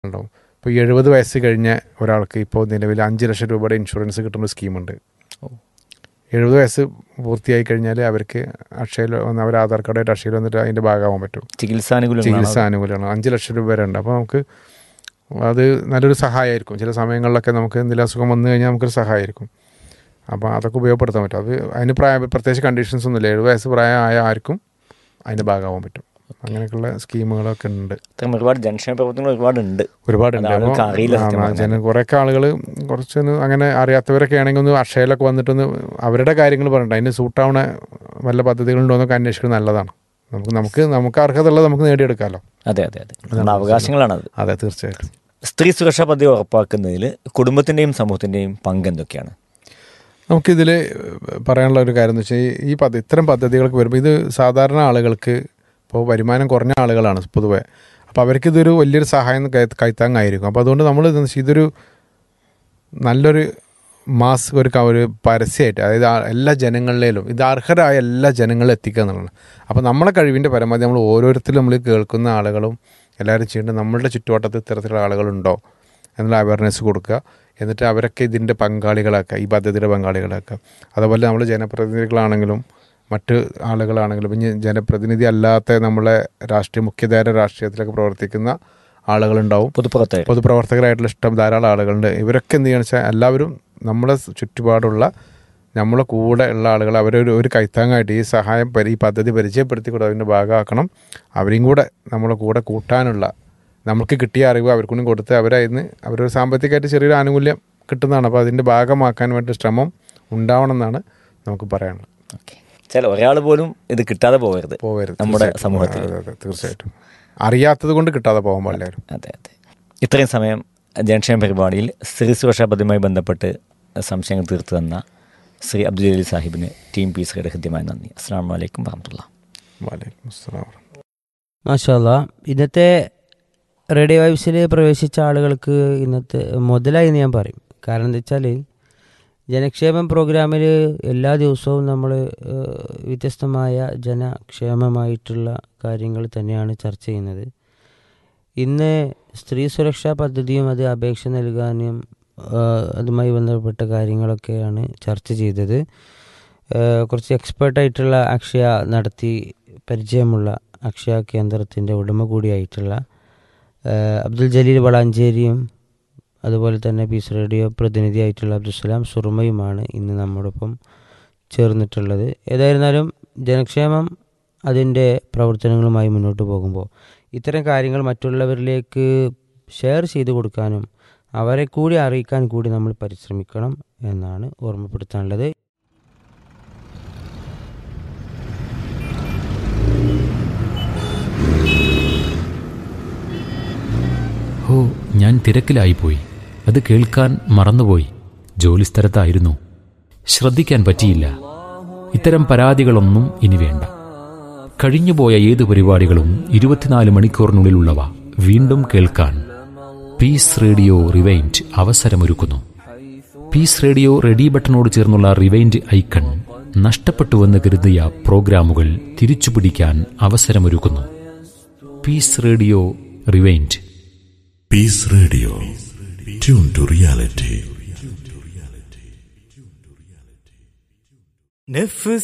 ഉണ്ടാവും ഇപ്പോൾ എഴുപത് വയസ്സ് കഴിഞ്ഞ ഒരാൾക്ക് ഇപ്പോൾ നിലവിൽ അഞ്ച് ലക്ഷം രൂപയുടെ ഇൻഷുറൻസ് കിട്ടുന്ന ഒരു സ്കീമുണ്ട് ഓ. എഴുപത് വയസ്സ് പൂർത്തിയായി കഴിഞ്ഞാൽ അവർക്ക് അക്ഷയയിൽ വന്ന് അവർ ആധാർ കാർഡായിട്ട് അക്ഷയയിൽ വന്നിട്ട് അതിൻ്റെ ഭാഗമാവാൻ പറ്റും ചികിത്സാനുകൂല്യങ്ങളാണ് ചികിത്സ ആനുകൂല്യമാണ് അഞ്ച് ലക്ഷം രൂപ വരെ ഉണ്ട് അപ്പോൾ നമുക്ക് അത് നല്ലൊരു സഹായമായിരിക്കും ചില സമയങ്ങളിലൊക്കെ നമുക്ക് എന്തെങ്കിലും അസുഖം വന്നു കഴിഞ്ഞാൽ നമുക്കൊരു സഹായമായിരിക്കും അപ്പോൾ അതൊക്കെ ഉപയോഗപ്പെടുത്താൻ പറ്റും അത് അതിന് പ്രായ പ്രത്യേകിച്ച് കണ്ടീഷൻസ് ഒന്നുമില്ല എഴുപത് വയസ്സ് പ്രായമായ ആർക്കും അതിൻ്റെ ഭാഗമാവാൻ പറ്റും അങ്ങനെയൊക്കെയുള്ള സ്കീമുകളൊക്കെ ഉണ്ട് ഇത്തരം ഒരുപാട് ജനക്ഷേമ പ്രവർത്തനങ്ങൾ ഒരുപാടുണ്ട് ഒരുപാടുണ്ട് അത് ആളുകൾക്ക് അറിയില്ല സത്യം പറഞ്ഞാൽ. ജന കുറേയൊക്കെ ആളുകൾ കുറച്ചൊന്ന് അങ്ങനെ അറിയാത്തവരൊക്കെ ആണെങ്കിൽ ഒന്ന് അക്ഷയയിലൊക്കെ വന്നിട്ടൊന്ന് അവരുടെ കാര്യങ്ങൾ പറഞ്ഞിട്ട് അതിന് സൂട്ടാവണ വല്ല പദ്ധതികളുണ്ടോ എന്നൊക്കെ അന്വേഷിക്കുന്നത് നല്ലതാണ് നമുക്ക് നമുക്ക് നമുക്ക് അർഹതയുള്ളത് നമുക്ക് നേടിയെടുക്കാമല്ലോ അതെ അതെ അതെ നമ്മുടെ അവകാശങ്ങളാണത് അതെ തീർച്ചയായിട്ടും സ്ത്രീ സുരക്ഷാ പദ്ധതി ഉറപ്പാക്കുന്നതിൽ കുടുംബത്തിൻ്റെയും സമൂഹത്തിൻ്റെയും പങ്ക് എന്തൊക്കെയാണ് നമുക്കിതിൽ പറയാനുള്ള ഒരു കാര്യം എന്ന് വെച്ചാൽ ഈ പദ്ധതി ഇത്തരം പദ്ധതികൾക്ക് വരുമ്പോൾ ഇത് സാധാരണ ആളുകൾക്ക് ഇപ്പോൾ വരുമാനം കുറഞ്ഞ ആളുകളാണ് പൊതുവെ അപ്പോൾ അവർക്ക് ഇതൊരു വലിയൊരു സഹായം കൈ- കൈത്താങ്ങായിരിക്കും അപ്പോൾ അതുകൊണ്ട് നമ്മൾ ഇതെന്ന് വെച്ചാൽ ഇതൊരു നല്ലൊരു മാസ് ഒരു ക- ഒരു പരസ്യമായിട്ട് അതായത് ആ എല്ലാ ജനങ്ങളിലും ഇത് അർഹരായ എല്ലാ ജനങ്ങളിലും എത്തിക്കുക എന്നുള്ളതാണ് അപ്പോൾ നമ്മളെ കഴിവിൻ്റെ പരമാവധി നമ്മൾ ഓരോരുത്തരും നമ്മൾ കേൾക്കുന്ന ആളുകളും എല്ലാവരും ചെയ്യേണ്ടത് നമ്മളുടെ ചുറ്റുവട്ടത്ത് ഇത്തരത്തിലുള്ള ആളുകളുണ്ടോ എന്നുള്ള അവയർനെസ് കൊടുക്കുക എന്നിട്ട് അവരൊക്കെ ഇതിൻ്റെ പങ്കാളികളാക്കുക ഈ പദ്ധതിയുടെ പങ്കാളികളാക്കുക അതുപോലെ നമ്മൾ ജനപ്രതിനിധികളാണെങ്കിലും മറ്റ് ആളുകളാണെങ്കിലും ഇനി ജനപ്രതിനിധി അല്ലാത്ത നമ്മളെ രാഷ്ട്രീയ മുഖ്യധാര രാഷ്ട്രീയത്തിലൊക്കെ പ്രവർത്തിക്കുന്ന ആളുകളുണ്ടാവും പൊതുപ്രവർത്തകർ പൊതുപ്രവർത്തകരായിട്ടുള്ള ഇഷ്ടം ധാരാളം ആളുകളുണ്ട് ഇവരൊക്കെ എന്ത് ചെയ്യുകയെന്ന് വെച്ചാൽ എല്ലാവരും നമ്മളെ ചുറ്റുപാടുള്ള നമ്മളെ കൂടെ ഉള്ള ആളുകൾ അവരൊരു ഒരു കൈത്താങ്ങായിട്ട് ഈ സഹായം പരി ഈ പദ്ധതി പരിചയപ്പെടുത്തി കൂടെ അതിൻ്റെ ഭാഗമാക്കണം അവരെയും കൂടെ നമ്മളെ കൂടെ കൂട്ടാനുള്ള നമുക്ക് കിട്ടിയ അറിവ് അവർക്കൊന്നും കൊടുത്ത് അവരതിന് അവരൊരു സാമ്പത്തികമായിട്ട് ചെറിയൊരു ആനുകൂല്യം കിട്ടുന്നതാണ് അപ്പോൾ അതിൻ്റെ ഭാഗമാക്കാൻ വേണ്ടി ശ്രമം ഉണ്ടാവണം എന്നാണ് നമുക്ക് പറയാനുള്ളത് ഓക്കെ ചില ഒരാൾ പോലും ഇത് കിട്ടാതെ പോകരുത് പോകരുത് നമ്മുടെ തീർച്ചയായിട്ടും. സമൂഹത്തിൽ അതെ, അതെ, തീർച്ചയായിട്ടും അറിയാത്തത് കൊണ്ട് കിട്ടാതെ പോകാൻ പാടില്ല അതെ അതെ ഇത്രയും സമയം ജനക്ഷേമ പരിപാടിയിൽ സ്ത്രീ സുരക്ഷാ പദ്ധതിയുമായി ബന്ധപ്പെട്ട് സംശയങ്ങൾ തീർത്തു തന്ന ശ്രീ അബ്ദുൽ ജലീൽ സാഹിബിന് ടീം പീസറുടെ ഹൃദ്യമായ നന്ദി അസ്സാം വലൈക്കും വാഹമത്തുള്ള വലൈക്കും അസ്സലാം മാഷാല്ല ഇന്നത്തെ റേഡിയോ വൈബ്സിൽ പ്രവേശിച്ച ആളുകൾക്ക് ഇന്നത്തെ മുതലായി എന്ന് ഞാൻ പറയും കാരണം എന്താ വെച്ചാൽ ജനക്ഷേമം പ്രോഗ്രാമിൽ എല്ലാ ദിവസവും നമ്മൾ വ്യത്യസ്തമായ ജനക്ഷേമമായിട്ടുള്ള കാര്യങ്ങൾ തന്നെയാണ് ചർച്ച ചെയ്യുന്നത് ഇന്ന് സ്ത്രീ സുരക്ഷാ പദ്ധതിയും അത് അപേക്ഷ നൽകാനും ആ, അതുമായി ബന്ധപ്പെട്ട കാര്യങ്ങളൊക്കെയാണ് ചർച്ച ചെയ്തത് ആ, കുറച്ച് എക്സ്പേർട്ടായിട്ടുള്ള അക്ഷയ നടത്തി പരിചയമുള്ള അക്ഷയ കേന്ദ്രത്തിൻ്റെ ഉടമ കൂടിയായിട്ടുള്ള ആ, അബ്ദുൽ ജലീൽ വളാഞ്ചേരിയും അതുപോലെ തന്നെ പീസ് റേഡിയോ പ്രതിനിധിയായിട്ടുള്ള അബ്ദുസലാം സുറുമയുമാണ് ഇന്ന് നമ്മോടൊപ്പം ചേർന്നിട്ടുള്ളത് ഏതായിരുന്നാലും ജനക്ഷേമം അതിൻ്റെ പ്രവർത്തനങ്ങളുമായി മുന്നോട്ട് പോകുമ്പോൾ ഇത്തരം കാര്യങ്ങൾ മറ്റുള്ളവരിലേക്ക് ഷെയർ ചെയ്ത് കൊടുക്കാനും അവരെ കൂടി അറിയിക്കാൻ കൂടി നമ്മൾ പരിശ്രമിക്കണം എന്നാണ് ഓർമ്മപ്പെടുത്താനുള്ളത് ഓ ഞാൻ തിരക്കിലായിപ്പോയി അത് കേൾക്കാൻ മറന്നുപോയി ജോലിസ്ഥലത്തായിരുന്നു ശ്രദ്ധിക്കാൻ പറ്റിയില്ല ഇത്തരം പരാതികളൊന്നും ഇനി വേണ്ട കഴിഞ്ഞുപോയ ഏത് പരിപാടികളും ഇരുപത്തിനാല് മണിക്കൂറിനുള്ളിലുള്ളവ വീണ്ടും കേൾക്കാൻ പീസ് റേഡിയോ റിവൈൻഡ് അവസരമൊരുക്കുന്നു പീസ് റേഡിയോ റെഡി ബട്ടണോട് ചേർന്നുള്ള റിവൈൻഡ് ഐക്കൺ നഷ്ടപ്പെട്ടുവെന്ന് കരുതിയ പ്രോഗ്രാമുകൾ തിരിച്ചുപിടിക്കാൻ അവസരമൊരുക്കുന്നു peace radio rewind Peace Radio. Tune to reality.